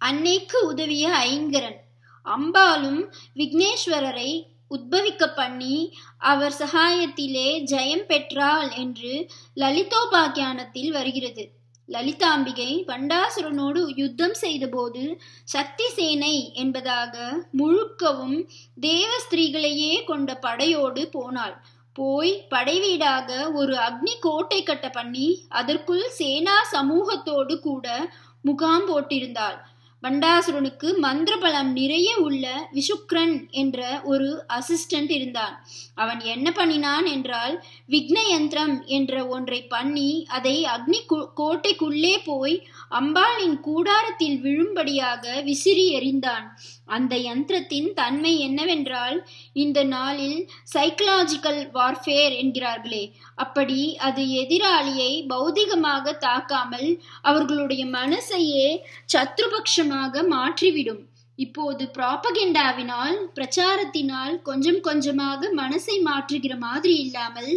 அன்னைக்கு உதவிய ஐங்கரன் அம்பாலும் விக்னேஸ்வரரை உத்பவிக்க பண்ணி அவர் சகாயத்திலே ஜெயம் பெற்றாள் என்று லலிதோபாக்கியானத்தில் வருகிறது லலிதாம்பிகை பண்டாசுரனோடு யுத்தம் செய்தபோது சக்தி சேனை என்பதாக முழுக்கவும் தேவ ஸ்திரீகளையே கொண்ட படையோடு போனாள் போய் படைவீடாக ஒரு அக்னி கோட்டை கட்ட பண்ணி அதற்குள் சேனா சமூகத்தோடு கூட முகாம் போட்டிருந்தாள் பண்டாசுரனுக்கு மந்திரபலம் நிறைய உள்ள விஷுக்ரன் என்ற ஒரு அசிஸ்டன்ட் இருந்தான் அவன் என்ன பண்ணினான் என்றால் விக்ன யந்திரம் என்ற ஒன்றை பண்ணி அதை அக்னி கோட்டைக்குள்ளே போய் அம்பாளின் கூடாரத்தில் விழும்படியாக விசிறி எறிந்தான் அந்த யந்திரத்தின் தன்மை என்னவென்றால் இந்த நாளில் சைக்கலாஜிக்கல் வார்ஃபேர் என்கிறார்களே அப்படி அது எதிராளியை பௌதிகமாக தாக்காமல் அவர்களுடைய மனசையே சத்ருபக்ஷமாக மாற்றிவிடும் இப்போது ப்ராபகெண்டாவினால் பிரச்சாரத்தினால் கொஞ்சம் கொஞ்சமாக மனசை மாற்றுகிற மாதிரி இல்லாமல்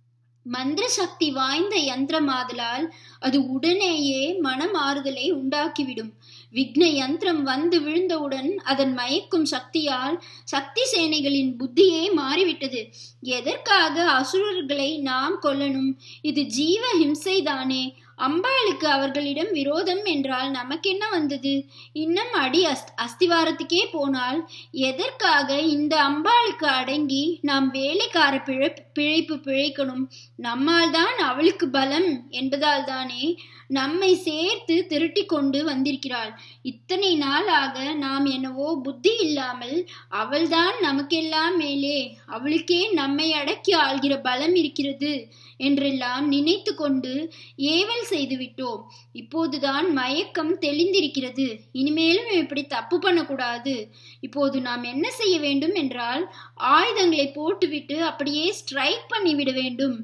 மந்திர சக்தி வாய்ந்த யந்திரமாதலால் அது உடனேயே மனமாறுதலை உண்டாக்கிவிடும் விக்ன யந்திரம் வந்து விழுந்தவுடன் அதன் மயக்கும் சக்தியால் சக்தி சேனைகளின் புத்தியே மாறிவிட்டது எதற்காக அசுரர்களை நாம் கொல்லணும் இது ஜீவ ஹிம்சை தானே அம்பாளுக்கு அவர்களிடம் விரோதம் என்றால் நமக்கென்ன வந்தது இன்னும் அடி அஸ் அஸ்திவாரத்துக்கே போனால் எதற்காக இந்த அம்பாளுக்கு அடங்கி நாம் வேலைக்கார பிழை பிழைப்பு பிழைக்கணும் நம்மால் தான் அவளுக்கு பலம் என்பதால் தானே நம்மை சேர்த்து திரட்டி கொண்டு வந்திருக்கிறாள் இத்தனை நாளாக நாம் என்னவோ புத்தி இல்லாமல் அவள்தான் நமக்கெல்லாம் மேலே அவளுக்கே நம்மை அடக்கி ஆள்கிற பலம் இருக்கிறது என்றெல்லாம் நினைத்து கொண்டு ஏவல் செய்து விட்டோம் இப்போதுதான் மயக்கம் தெளிந்திருக்கிறது இனிமேலும் இப்படி தப்பு பண்ணக்கூடாது இப்போது நாம் என்ன செய்ய வேண்டும் என்றால் ஆயுதங்களை போட்டுவிட்டு அப்படியே ஸ்ட்ரைக் பண்ணிவிட வேண்டும்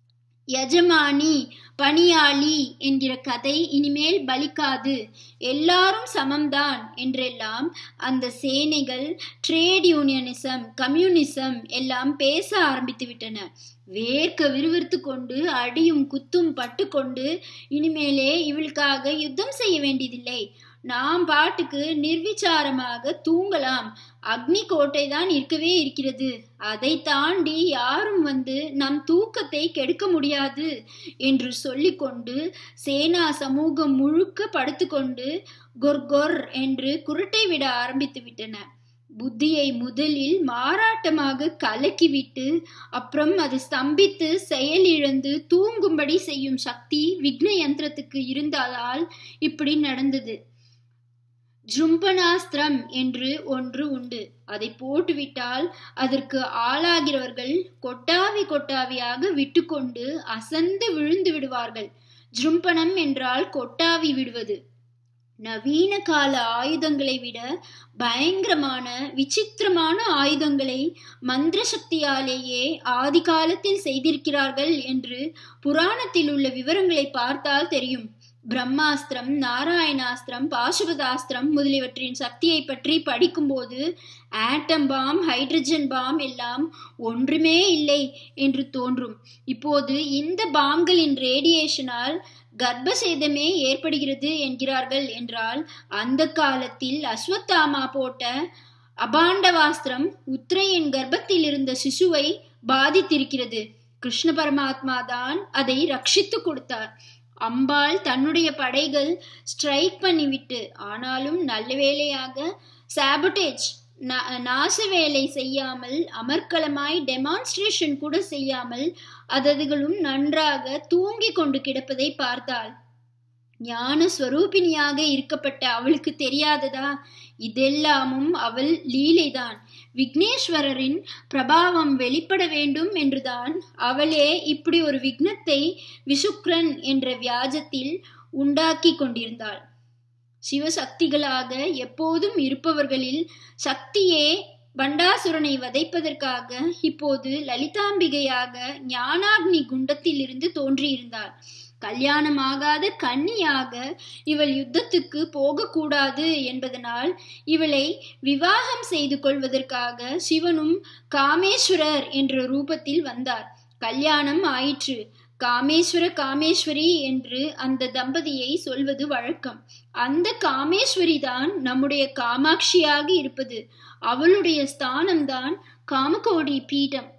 யஜமானி பணியாளி என்கிற கதை இனிமேல் பலிக்காது எல்லாரும் சமம்தான் என்றெல்லாம் அந்த சேனைகள் ட்ரேட் யூனியனிசம் கம்யூனிசம் எல்லாம் பேச ஆரம்பித்து விட்டன வேர்க்க விறுவிறுத்து கொண்டு அடியும் குத்தும் பட்டு கொண்டு இனிமேலே இவளுக்காக யுத்தம் செய்ய வேண்டியதில்லை நாம் பாட்டுக்கு நிர்விச்சாரமாக தூங்கலாம் அக்னி கோட்டை தான் இருக்கவே இருக்கிறது அதை தாண்டி யாரும் வந்து நம் தூக்கத்தை கெடுக்க முடியாது என்று சொல்லிக்கொண்டு சேனா சமூகம் முழுக்க படுத்துக்கொண்டு கொர்கொர் என்று குருட்டை விட ஆரம்பித்து விட்டன புத்தியை முதலில் மாறாட்டமாக கலக்கிவிட்டு அப்புறம் அது ஸ்தம்பித்து செயலிழந்து தூங்கும்படி செய்யும் சக்தி விக்ன யந்திரத்துக்கு இருந்ததால் இப்படி நடந்தது ஜும்பனாஸ்திரம் என்று ஒன்று உண்டு அதை போட்டுவிட்டால் அதற்கு ஆளாகிறவர்கள் கொட்டாவி கொட்டாவியாக விட்டுக்கொண்டு அசந்து விழுந்து விடுவார்கள் ஜும்பனம் என்றால் கொட்டாவி விடுவது நவீன கால ஆயுதங்களை விட பயங்கரமான விசித்திரமான ஆயுதங்களை மந்திர சக்தியாலேயே ஆதி காலத்தில் செய்திருக்கிறார்கள் என்று புராணத்தில் உள்ள விவரங்களை பார்த்தால் தெரியும் பிரம்மாஸ்திரம் நாராயணாஸ்திரம் பாசுபதாஸ்திரம் முதலியவற்றின் சக்தியை பற்றி படிக்கும்போது ஆட்டம் பாம் ஹைட்ரஜன் பாம் எல்லாம் ஒன்றுமே இல்லை என்று தோன்றும் இப்போது இந்த பாம்களின் ரேடியேஷனால் கர்ப்பசேதமே ஏற்படுகிறது என்கிறார்கள் என்றால் அந்த காலத்தில் அஸ்வத்தாமா போட்ட அபாண்டவாஸ்திரம் உத்ரையின் கர்ப்பத்தில் இருந்த சிசுவை பாதித்திருக்கிறது கிருஷ்ண பரமாத்மா தான் அதை ரட்சித்து கொடுத்தார் அம்பாள் தன்னுடைய படைகள் ஸ்ட்ரைக் பண்ணிவிட்டு ஆனாலும் நல்ல வேலையாக சாபுடேஜ் நாச வேலை செய்யாமல் அமர்க்கலமாய் டெமான்ஸ்ட்ரேஷன் கூட செய்யாமல் அததுகளும் நன்றாக தூங்கி கொண்டு கிடப்பதை பார்த்தாள் ஞான ஸ்வரூபிணியாக இருக்கப்பட்ட அவளுக்கு தெரியாததா இதெல்லாமும் அவள் லீலைதான் விக்னேஸ்வரரின் பிரபாவம் வெளிப்பட வேண்டும் என்றுதான் அவளே இப்படி ஒரு விக்னத்தை விசுக்ரன் என்ற வியாஜத்தில் உண்டாக்கி கொண்டிருந்தாள் சிவசக்திகளாக எப்போதும் இருப்பவர்களில் சக்தியே பண்டாசுரனை வதைப்பதற்காக இப்போது லலிதாம்பிகையாக ஞானாக்னி குண்டத்தில் இருந்து தோன்றியிருந்தாள் கல்யாணமாகாத கன்னியாக இவள் யுத்தத்துக்கு போகக்கூடாது என்பதனால் இவளை விவாகம் செய்து கொள்வதற்காக சிவனும் காமேஸ்வரர் என்ற ரூபத்தில் வந்தார் கல்யாணம் ஆயிற்று காமேஸ்வர காமேஸ்வரி என்று அந்த தம்பதியை சொல்வது வழக்கம் அந்த காமேஸ்வரி தான் நம்முடைய காமாட்சியாக இருப்பது அவளுடைய ஸ்தானம்தான் காமகோடி பீடம்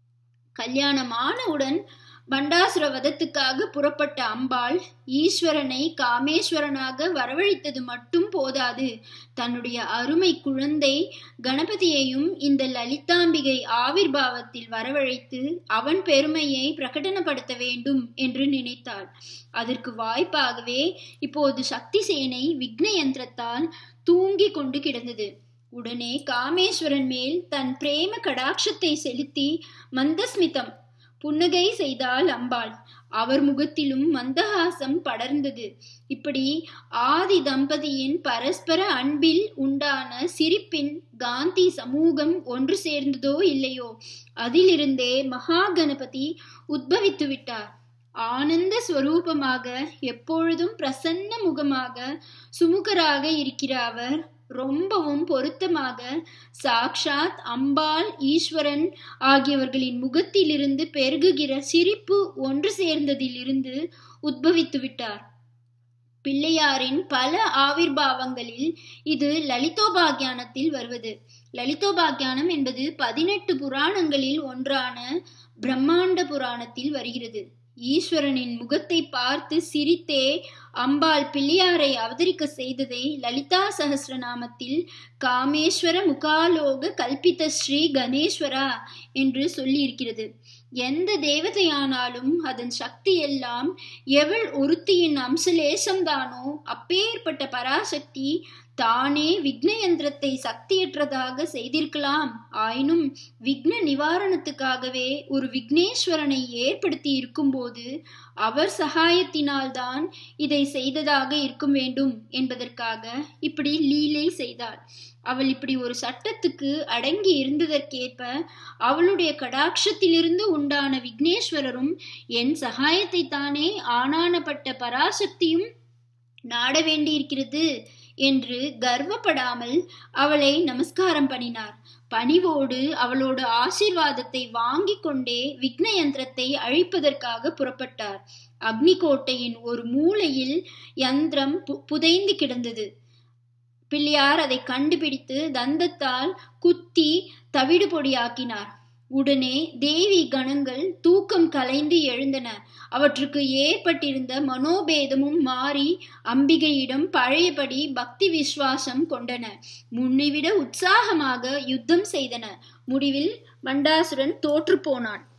கல்யாணமானவுடன் பண்டாசுர வதத்துக்காக புறப்பட்ட அம்பாள் ஈஸ்வரனை காமேஸ்வரனாக வரவழைத்தது மட்டும் போதாது தன்னுடைய அருமை குழந்தை கணபதியையும் இந்த லலிதாம்பிகை ஆவிர்பாவத்தில் வரவழைத்து அவன் பெருமையை பிரகடனப்படுத்த வேண்டும் என்று நினைத்தாள் அதற்கு வாய்ப்பாகவே இப்போது சக்தி சேனை விக்ன யந்திரத்தால் தூங்கி கொண்டு கிடந்தது உடனே காமேஸ்வரன் மேல் தன் பிரேம கடாட்சத்தை செலுத்தி மந்தஸ்மிதம் புன்னகை செய்தாள் அம்பாள் அவர் முகத்திலும் மந்தஹாசம் படர்ந்தது இப்படி ஆதி தம்பதியின் பரஸ்பர அன்பில் உண்டான சிரிப்பின் காந்தி சமூகம் ஒன்று சேர்ந்ததோ இல்லையோ அதிலிருந்தே மகா கணபதி உத்பவித்து விட்டார் ஆனந்த ஸ்வரூபமாக எப்பொழுதும் பிரசன்ன முகமாக சுமுகராக இருக்கிற அவர் ரொம்பவும் பொருத்தமாக சாக்ஷாத் அம்பாள் ஈஸ்வரன் ஆகியவர்களின் முகத்திலிருந்து பெருகுகிற சிரிப்பு ஒன்று சேர்ந்ததிலிருந்து உத்பவித்து விட்டார் பிள்ளையாரின் பல ஆவிர்பாவங்களில் இது லலிதோபாக்கியானத்தில் வருவது லலிதோபாக்கியானம் என்பது பதினெட்டு புராணங்களில் ஒன்றான பிரம்மாண்ட புராணத்தில் வருகிறது ஈஸ்வரனின் முகத்தை பார்த்து சிரித்தே அம்பாள் பிள்ளையாரை அவதரிக்க செய்ததை லலிதா சகசிரநாமத்தில் காமேஸ்வர முகாலோக கல்பித ஸ்ரீ கணேஸ்வரா என்று சொல்லியிருக்கிறது எந்த தேவதையானாலும் அதன் சக்தி எல்லாம் எவள் ஒருத்தியின் அம்சலேசம்தானோ அப்பேற்பட்ட பராசக்தி தானே விக்ன யந்திரத்தை சக்தியற்றதாக செய்திருக்கலாம் ஆயினும் விக்ன நிவாரணத்துக்காகவே ஒரு விக்னேஸ்வரனை ஏற்படுத்தி இருக்கும்போது அவர் சகாயத்தினால்தான் இதை செய்ததாக இருக்கும் வேண்டும் என்பதற்காக இப்படி லீலை செய்தாள் அவள் இப்படி ஒரு சட்டத்துக்கு அடங்கி இருந்ததற்கேற்ப அவளுடைய கடாட்சத்திலிருந்து உண்டான விக்னேஸ்வரரும் என் சகாயத்தை தானே ஆனானப்பட்ட பராசக்தியும் நாட வேண்டியிருக்கிறது என்று கர்வப்படாமல் அவளை நமஸ்காரம் பண்ணினார் பணிவோடு அவளோட ஆசீர்வாதத்தை வாங்கி கொண்டே விக்ன யந்திரத்தை அழிப்பதற்காக புறப்பட்டார் அக்னிகோட்டையின் ஒரு மூலையில் யந்திரம் புதைந்து கிடந்தது பிள்ளையார் அதை கண்டுபிடித்து தந்தத்தால் குத்தி தவிடு பொடியாக்கினார் உடனே தேவி கணங்கள் தூக்கம் கலைந்து எழுந்தன அவற்றுக்கு ஏற்பட்டிருந்த மனோபேதமும் மாறி அம்பிகையிடம் பழையபடி பக்தி விசுவாசம் கொண்டன முன்னைவிட உற்சாகமாக யுத்தம் செய்தன முடிவில் மண்டாசுரன் தோற்று போனான்